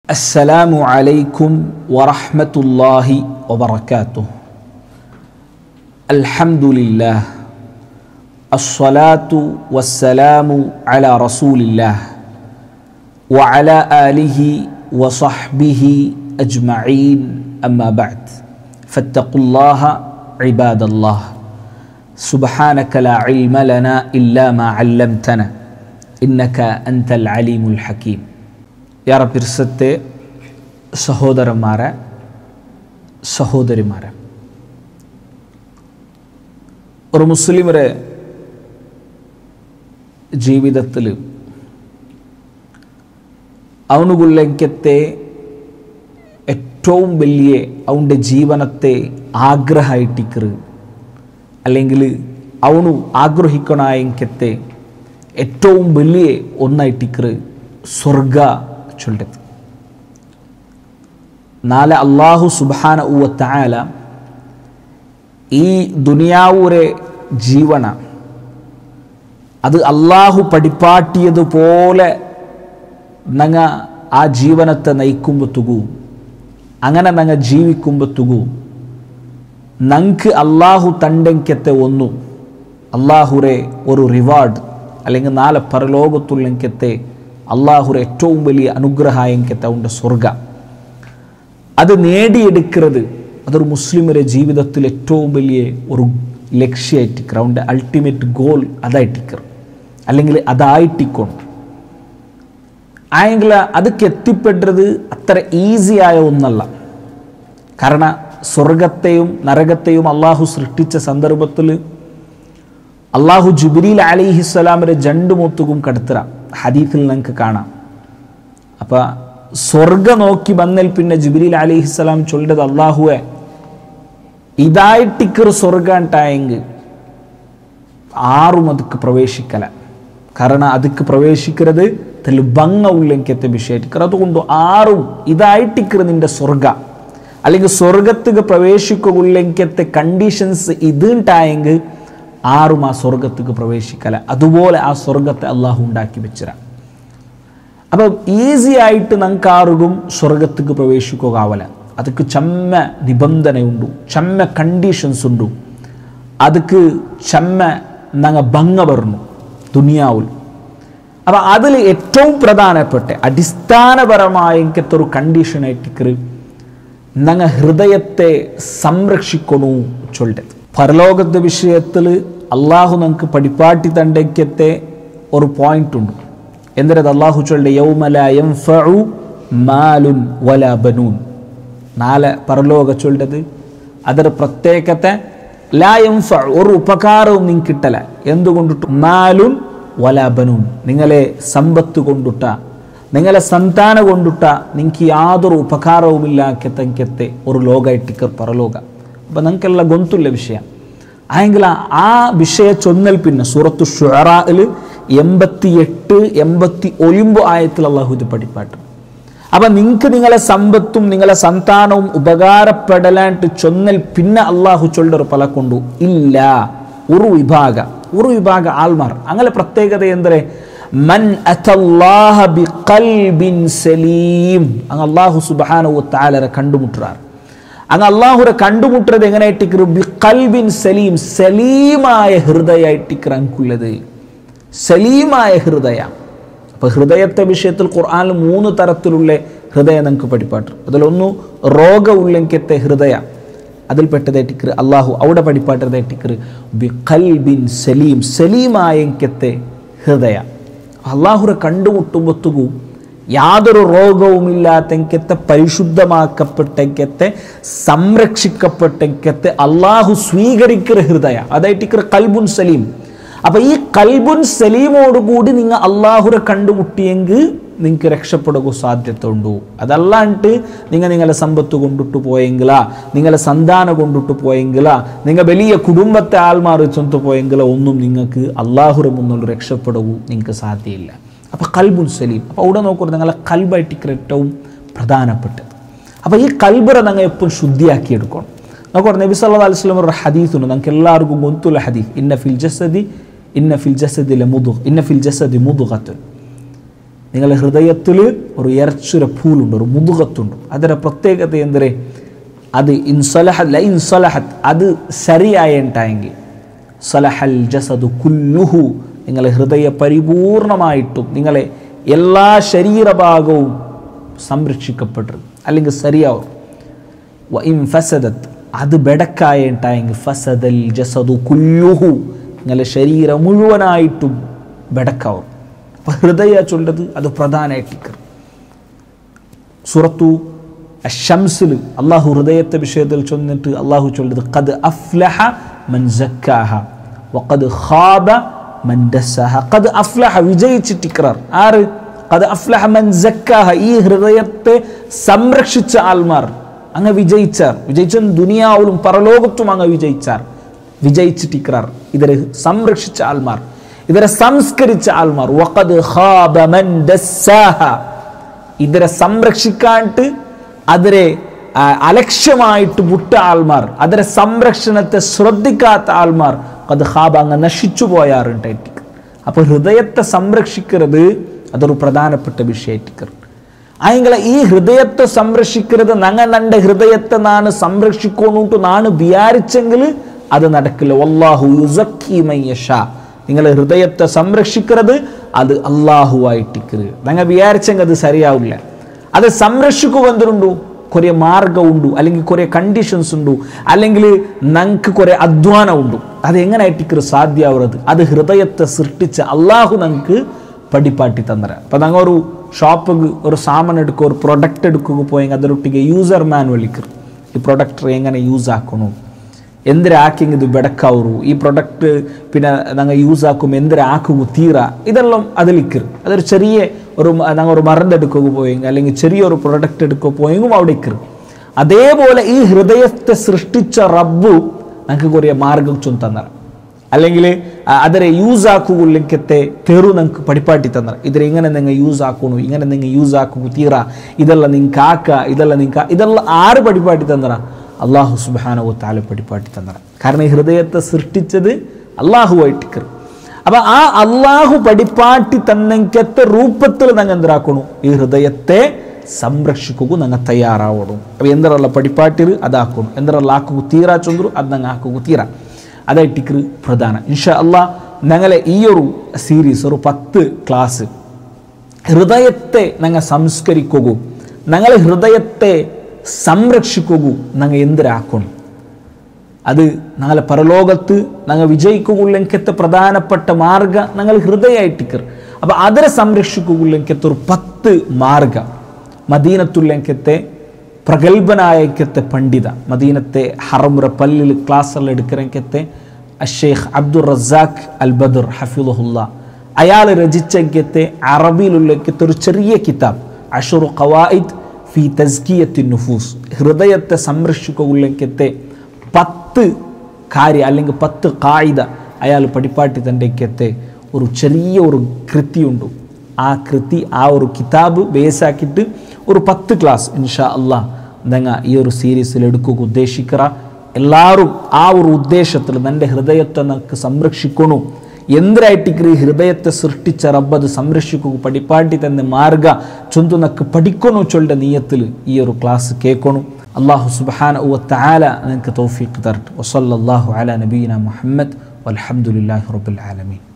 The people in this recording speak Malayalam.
السلام عليكم ورحمة الله وبركاته الحمد لله الصلاة والسلام على رسول الله وعلى آله وصحبه أجمعين أما بعد فاتقوا الله عباد الله سبحانك لا علم لنا إلا ما علمتنا إنك أنت العليم الحكيم ಯಾರ ಪಿರ್ಸತ್ತೆ ಸಹೋದರಮಾರ ಸಹೋದರಿಮಾರ ഒരു മുസ്ലിമരെ ജീവിതത്തിൽ അവനുകുള്ളെങ്കത്തെ ഏറ്റവും വലിയ അവൻ്റെ ജീവനത്തെ ആഗ്രഹമായിട്ടിക്കറ് അല്ലെങ്കിൽ അവನು ആഗ്രഹിക്കണായെങ്കത്തെ ഏറ്റവും വലിയ ഒന്നായിട്ടിക്കറ് സ്വർഗ ചൊല്ലത് നാളെ അള്ളാഹു സുബാന ഉവത്തായാല ഈ ദുനിയാവൂരെ ജീവന അത് അള്ളാഹു പഠിപ്പാട്ടിയതുപോലെ നങ്ങ ആ ജീവനത്തെ നയിക്കുമ്പത്തുകൂ അങ്ങനെ നങ്ങ ജീവിക്കുമ്പത്തുകൂ നങ്ക് അള്ളാഹു തണ്ടെങ്കത്തെ ഒന്നു അള്ളാഹുരെ ഒരു റിവാർഡ് അല്ലെങ്കിൽ നാളെ പരലോകത്തുള്ളെങ്കത്തെ അള്ളാഹുരെ ഏറ്റവും വലിയ അനുഗ്രഹായെങ്കത്തെ അവൻ്റെ സ്വർഗ അത് നേടിയെടുക്കുന്നത് അതൊരു മുസ്ലിമരെ ജീവിതത്തിൽ ഏറ്റവും വലിയ ഒരു ലക്ഷ്യമായിട്ടിക്കർ അവൻ്റെ അൾട്ടിമേറ്റ് ഗോൾ അതായിട്ടിക്കർ അല്ലെങ്കിൽ അതായിട്ടിക്കണം ആയെങ്കിൽ ಅದಕ್ಕೆ എത്തിപ്പെട്ടത് അത്ര ഈസിയായ ഒന്നല്ല കാരണം സ്വർഗത്തെയും നരകത്തെയും അള്ളാഹു സൃഷ്ടിച്ച സന്ദർഭത്തിൽ അള്ളാഹു ജുബിരിൽ അലിഹിസ്സലാമിൻ്റെ ജണ്ട് മുത്തുകും കടത്തറ ഹദീഫിൽ നമുക്ക് കാണാം അപ്പം സ്വർഗ നോക്കി വന്നൽ പിന്നെ ജുബിരിൽ അലിഹിസ്സലാം ചൊല്ലത് അള്ളാഹുവെ ഇതായിട്ടിക്കർ സ്വർഗ ഉണ്ടായെങ്കിൽ ആറും ಅದಕ್ಕೆ പ്രവേശിക്കല കാരണം ಅದಕ್ಕೆ പ്രവേശിക്കുന്നത് തെല് ഭംഗ ഉള്ളെങ്കത്തെ വിഷയത്തിക്കർ അതുകൊണ്ട് ആറും ഇതായിട്ടിക്കർ നിന്റെ സ്വർഗ അല്ലെങ്കിൽ സ്വർഗത്തിക്ക് പ്രവേശിക്കുള്ളെങ്കത്തെ കണ്ടീഷൻസ് ഇത് ഉണ്ടായെങ്കിൽ ആറും ആ സ്വർഗത്തേക്ക് പ്രവേശിക്കല അതുപോലെ ആ സ്വർഗത്തെ അള്ളാഹു ഉണ്ടാക്കി വെച്ചിര അപ്പം ഈസി ആയിട്ട് നമുക്ക് ആർക്കും സ്വർഗത്തേക്ക് പ്രവേശിക്കുകയാവല ಅದಕ್ಕೆ ಚಮ್ಮ ನಿಬಂಧನೆಯುಂಡು ಚಮ್ಮ ಕಂಡೀಷನ್ಸ್ ಉಂಡು ಅದಕ್ಕೆ ಚಮ್ಮ ನಂಗೆ ಭಂಗ ಬರ್ನು ദുനിയാവിൽ അപ്പം അതിൽ ഏറ്റവും പ്രധാനപ്പെട്ട അടിസ്ഥാനപരമായ ഒരു കണ്ടീഷനായിട്ട് നങ്ങ ഹൃദയത്തെ സംരക്ഷിക്കണു ചൊല്ലത് പരലോകത്തെ വിഷയത്തിൽ അള്ളാഹു നമുക്ക് പഠിപ്പാട്ടി തണ്ടയ്ക്കത്തെ ഒരു പോയിന്റ് ഉണ്ട് എന്തിനത് അള്ളാഹു ചൊല്ലെ യൗമല യംഫഉ മാലുൻ വല ബനൂൻ നാല് പരലോക ചൊല്ലത് ಅದರ പ്രത്യേകത്തെ ലാ യംഫ ഒരു ഉപകാരവും നിങ്ങൾക്ക് കിട്ടല എന്തുകൊണ്ടിട്ട് മാലുൻ വല ബനൂൻ നിങ്ങളെ സമ്പത്ത് കൊണ്ടുട്ട നിങ്ങളെ സന്താന കൊണ്ടുട്ട നിങ്ങൾക്ക് യാതൊരു ഉപകാരവുമില്ലാക്കത്തെ ഒരു ലോകമായിട്ടിക്കർ പരലോക അപ്പം നിങ്ങൾക്കെല്ലാം ഗൊന്തുള്ള വിഷയം ആയെങ്കിൽ ആ വിഷയ ചൊന്നൽ പിന്നെ സൂറത്തു ഷുറായിൽ എൺപത്തി എട്ട് എൺപത്തി ഒലിമ്പ് ആയത്തിൽ അള്ളാഹു ഇത് പഠിപ്പാട്ട് അപ്പം നിങ്ങൾക്ക് നിങ്ങളെ സമ്പത്തും നിങ്ങളെ സന്താനവും ഉപകാരപ്പെടലാണ്ട് ചൊന്നൽ പിന്നെ അള്ളാഹു ചൊല്ലൊരു പല കൊണ്ടു ഇല്ല ഒരു വിഭാഗ ഒരു വിഭാഗ ആൾമാർ അങ്ങനെ പ്രത്യേകത എന്തേ മൻ അത്തല്ലാഹ ബിഖൽബിൻ സലീം അങ്ങ് അള്ളാഹു സുബ്ഹാനഹു തആലരെ കണ്ടുമുട്ടുറാർ അങ്ങ് അള്ളാഹുരെ കണ്ടുമുട്ടുന്നത് എങ്ങനെയായിട്ടിക്കറ് ബിഖൽബിൻ സലീം സലീമായ ഹൃദയമായിട്ടിക്കറ് അങ്കുള്ളത് സലീമായ ഹൃദയ അപ്പോൾ ഹൃദയത്തെ വിഷയത്തിൽ ഖുർആനിൽ മൂന്ന് തരത്തിലുള്ള ഹൃദയം നമുക്ക് പഠിപ്പാട്ട് അതിലൊന്നു രോഗമുള്ളെങ്കത്തെ ഹൃദയ അതിൽപ്പെട്ടതായിട്ടിക്കറ് അള്ളാഹു അവിടെ പഠിപ്പാട്ടതായിട്ടിക്കറ് ബിഖൽബിൻ സലീം സലീമായെങ്കത്തെ ഹൃദയ അള്ളാഹുരെ കണ്ടുമുട്ടുമ്പത്തുകൂ യാതൊരു രോഗവുമില്ലാത്തെങ്കത്തെ പരിശുദ്ധമാക്കപ്പെട്ടെങ്കത്തെ സംരക്ഷിക്കപ്പെട്ടെങ്കത്തെ അള്ളാഹു സ്വീകരിക്കുന്ന ഹൃദയ അതായിട്ടിക്കറ് കൽബുൻ സലീം അപ്പം ഈ കൽബുൻ സലീമോടുകൂടി നിങ്ങൾ അള്ളാഹുരെ കണ്ടുമുട്ടിയെങ്കിൽ നിങ്ങൾക്ക് രക്ഷപ്പെടുക സാധ്യത ഉണ്ടു അതല്ലാണ്ട് നിങ്ങൾ നിങ്ങളെ സമ്പത്ത് കൊണ്ടിട്ട് പോയെങ്കിലാ നിങ്ങളെ സന്താനം കൊണ്ടിട്ട് പോയെങ്കിലാ നിങ്ങൾ വലിയ കുടുംബത്തെ ആൾമാർ ചൊന്ത് പോയെങ്കിലോ ഒന്നും നിങ്ങൾക്ക് അള്ളാഹുരെ മുന്നിൽ രക്ഷപ്പെടുകൂ നിങ്ങൾക്ക് സാധ്യമില്ല അപ്പോൾ കൽബുൻ സലീം അപ്പോൾ അവിടെ നോക്കുന്നത് നിങ്ങളെ കൽബായിട്ടിക്കർ ഏറ്റവും പ്രധാനപ്പെട്ടത് അപ്പോൾ ഈ കൽബറെ നിങ്ങൾ എപ്പോഴും ശുദ്ധിയാക്കി എടുക്കണം നോക്കൂ നബി സല്ലാ അലൈഹി സ്വലം ഒരു ഹദീസുണ്ട് നമുക്ക് എല്ലാവർക്കും ഗൊന്തുള്ള ഹദീസ് ഇന്ന ഫിൽ ജസദി ഇന്ന ഫിൽ ജസദി മുതു ഇന്ന ഫിൽ ജസദി മുതുകത്തുൻ നിങ്ങളുടെ ഹൃദയത്തിൽ ഒരു ഇറച്ചുര പൂലുണ്ട് ഒരു മുതുകത്തുണ്ട് ಅದರ പ്രത്യേകത ಎಂದರೆ അത് ഇൻസലഹത് ല ഇൻസലഹത്ത് അത് ശരിയായിട്ടായെങ്കിൽ സലഹൽ ജസദു കുല്ലുഹു നിങ്ങളെ ഹൃദയ പരിപൂർണമായിട്ടും നിങ്ങളെ എല്ലാ ശരീരഭാഗവും സംരക്ഷിക്കപ്പെട്ടത് അല്ലെങ്കിൽ ശരിയാവും വ ഇൻ ഫസദത്ത് അത് ബെടക്കായിട്ടായെങ്കിൽ ഫസദൽ ജസദു കുല്ലുഹു നിങ്ങളെ ശരീരം മുഴുവനായിട്ടും ബെടക്കാവും അപ്പോൾ ഹൃദയ ചൊല്ലത് അത് പ്രധാനമായിട്ട് സുറത്തു ഷംസിൽ അള്ളാഹു ഹൃദയത്തെ വിഷയത്തിൽ ചൊന്നിട്ട് അള്ളാഹു ചൊല്ലത് ഖദ് അഫ്ലഹ മൻ സക്കാഹ വഖദ് ഖാബ മൻ ദസ്സഹ ഖദ് അഫ്ലഹ വിജയിച്ചിട്ടിക്രാർ ആറ് ഖദ് അഫ്ലഹ മൻ സക്കാഹ ഈ ഹൃദയത്തെ സംരക്ഷിച്ച ആൾമാർ അങ്ങ് വിജയിച്ചാർ വിജയിച്ച ദുനിയാവിലും പരലോകത്തും അങ്ങ് വിജയിച്ചാർ വിജയിച്ചിട്ടിക്രാർ ഇവരെ സംരക്ഷിച്ച ആൾമാർ ഇവരെ സംസ്കരിച്ച ആൾമാർ വഖദ് ഖാബ മൻ ദസ്സാഹ ഇതിനെ സംരക്ഷിക്കാണ്ട് അതിരെ ആ, അലക്ഷ്യമായിട്ട് വിട്ട ആൾമാർ അതിരെ സംരക്ഷണത്തെ ശ്രദ്ധിക്കാത്ത ആൾമാർ അത് ഹാബ അങ്ങ് നശിച്ചു പോയാറുണ്ടായിട്ട് അപ്പോൾ ഹൃദയത്തെ സംരക്ഷിക്കുന്നത് അതൊരു പ്രധാനപ്പെട്ട വിഷയമായിട്ട് ആയെങ്കിലെ ഈ ഹൃദയത്തെ സംരക്ഷിക്കുന്നത് നങ്ങ നന്റെ ഹൃദയത്തെ നാണ് സംരക്ഷിക്കോണൂട്ട് നാണ് വിചാരിച്ചെങ്കിൽ അത് നടക്കില്ല വല്ലാഹു യുസക്കി മയ്യഷാ നിങ്ങളെ ഹൃദയത്തെ സംരക്ഷിക്കുന്നത് അത് അള്ളാഹുവായിട്ടിക്കരുത് നിങ്ങൾ വിചാരിച്ചെങ്കിൽ അത് ശരിയാവില്ല അത് സംരക്ഷിക്കുക എന്തിനുണ്ടു കുറേ മാർഗമുണ്ടു അല്ലെങ്കിൽ കുറേ കണ്ടീഷൻസ് ഉണ്ടു അല്ലെങ്കിൽ നമുക്ക് കുറേ അധ്വാനം ഉണ്ടു അത് എങ്ങനെ ആയിട്ടിക്കറ് സാധ്യമാവുന്നത് അത് ഹൃദയത്തെ സൃഷ്ടിച്ച അള്ളാഹു നമുക്ക് പടിപ്പാട്ടി തന്നര അപ്പം ഞങ്ങൾ ഒരു ഷോപ്പിಗೆ ഒരു സാമാൻ എടുക്കുക ഒരു പ്രൊഡക്റ്റ് എടുക്കുക പോയെങ്കിൽ ಅದರೊಟ್ಟಿಗೆ ಯೂಸರ್ ಮ್ಯಾನ್ಯಲ್ ಇಕ್ಕರು ಈ ಪ್ರಾಡಕ್ಟ್ ಹೆಂಗನೆ ಯೂಸ್ ಹಾಕೋಣ എന്തിരെ ആക്കിങ് ഇത് ബെടക്കാവൂ ഈ പ്രൊഡക്റ്റ് പിന്നെ ഞങ്ങൾ യൂസ് ആക്കും എന്തിരെ ആക്കുക തീറ ഇതെല്ലാം അതിലിക്കർ അതൊരു ചെറിയ ഒരു ഞങ്ങൾ ഒരു മറന്നെടുക്കുക പോയെങ്കിൽ അല്ലെങ്കിൽ ചെറിയൊരു പ്രൊഡക്റ്റ് എടുക്കുക പോയെങ്കിൽ അവിടെ ഇക്കർ അതേപോലെ ഈ ഹൃദയത്തെ സൃഷ്ടിച്ച റബ്ബു ഞങ്ങൾക്ക് കുറേ മാർഗം ചൊന്ന് തന്നറ അല്ലെങ്കിൽ ಅದರ ಯೂಸ್ ಹಾಕುವುದಕ್ಕೆ ತೆರು ನಂಗೆ ಪಡಿಪಾಟಿ ತಂದ್ರ ಇದ್ರ ಇಂಗನೆ ನಿಂಗೆ ಯೂಸ್ ಹಾಕೋಣ ಇಂಗನೆ ನಿಂಗೆ ಯೂಸ್ ಹಾಕು ತೀರ ಇದೆಲ್ಲ ನಿಂಗೆ ಹಾಕ ಇದೆಲ್ಲ ನಿಂಗೆ ಇದೆಲ್ಲ ಆರು ಪಡಿಪಾಟಿ ತಂದ್ರ അള്ളാഹു സുബാനവു താല പടിപ്പാട്ടി തന്നറ കാരണം ഈ ഹൃദയത്തെ സൃഷ്ടിച്ചത് അള്ളാഹുവായിട്ട് അപ്പൊ ആ അള്ളാഹു പടിപ്പാട്ടി തന്നെങ്കത്തെ രൂപത്തിൽ ഞങ്ങൾ എന്തിനാക്കണു ഈ ഹൃദയത്തെ സംരക്ഷിക്കുക ഞങ്ങൾ തയ്യാറാവണം അപ്പൊ എന്തിനുള്ള പടിപ്പാട്ടിർ അതാക്കണം എന്തിനുള്ള ആക്കുക തീരാ ചൊന്ದರು അത് ഞങ്ങൾ ആക്കുക തീരാ അതായിട്ടിക്കർ പ്രധാന ഇൻഷാ അള്ളാ ഞങ്ങളെ ഈ ഒരു സീരീസ് ഒരു പത്ത് ക്ലാസ് ഹൃദയത്തെ ഞങ്ങൾ സംസ്കരിക്കുകയും ഞങ്ങളെ ഹൃദയത്തെ സംരക്ഷിക്കുകയും ഞങ്ങൾ എന്തിനാക്കണം അത് ഞങ്ങളെ പരലോകത്ത് ഞങ്ങൾ വിജയിക്കുകയുള്ളെങ്കത്തെ പ്രധാനപ്പെട്ട മാർഗ ഞങ്ങൾ ഹൃദയമായിട്ടിക്കർ അപ്പം അതിനെ സംരക്ഷിക്കുകയുള്ളെങ്കത്തെ ഒരു പത്ത് മാർഗ മദീനത്തുള്ളെങ്കത്തെ പ്രഗത്ഭനായക്കത്തെ പണ്ഡിത മദീനത്തെ ഹറമുറ പല്ലിൽ ക്ലാസ്സെല്ലാം എടുക്കണമെങ്കത്തെ അഷേഖ് അബ്ദുൾ റസാഖ് അൽ ബദർ ഹഫിദുല്ല അയാൾ രചിച്ചെങ്കത്തെ അറബിയിലുള്ളെങ്കത്തെ ഒരു ചെറിയ കിതാബ് അഷുറു ഖവായിദ് ഫി തസ്കിയത്തി നുഫൂസ് ഹൃദയത്തെ സംരക്ഷിക്കുകയുള്ളെങ്കത്തെ പത്ത് കാര്യം അല്ലെങ്കിൽ പത്ത് കായിക അയാൾ പടിപ്പാട്ടി തൻ്റെക്കത്തെ ഒരു ചെറിയ ഒരു കൃതിയുണ്ട് ആ കൃതി ആ ഒരു കിതാബ് ബേസാക്കിയിട്ട് ഒരു പത്ത് ക്ലാസ് ഇൻഷാ അള്ളാഹ് നിങ്ങൾ ഈ ഒരു സീരീസിൽ എടുക്കുക ഉദ്ദേശിക്കറ എല്ലാവരും ആ ഒരു ഉദ്ദേശത്തിൽ എൻ്റെ ഹൃദയത്തെ നമുക്ക് സംരക്ഷിക്കണു എന്തിനായിട്ടിക്കറി ഹൃദയത്തെ സൃഷ്ടിച്ച റബ്ബത് സംരക്ഷിക്കുക പടിപ്പാട്ടി തന്നെ മാർഗ ചൊന്തു നക്ക് പഠിക്കണു ചൊല്ലുടെ നീയത്തിൽ ഈ ഒരു ക്ലാസ് കേൾക്കണു അള്ളാഹു സുബാന താല നിങ്ങൾക്ക് തൗഫീഖ് തരട്ടെ വസല്ലാഹു അല നബീന മുഹമ്മദ് വലഹമുല്ലാഹി റബ്ബുൽ ആലമീൻ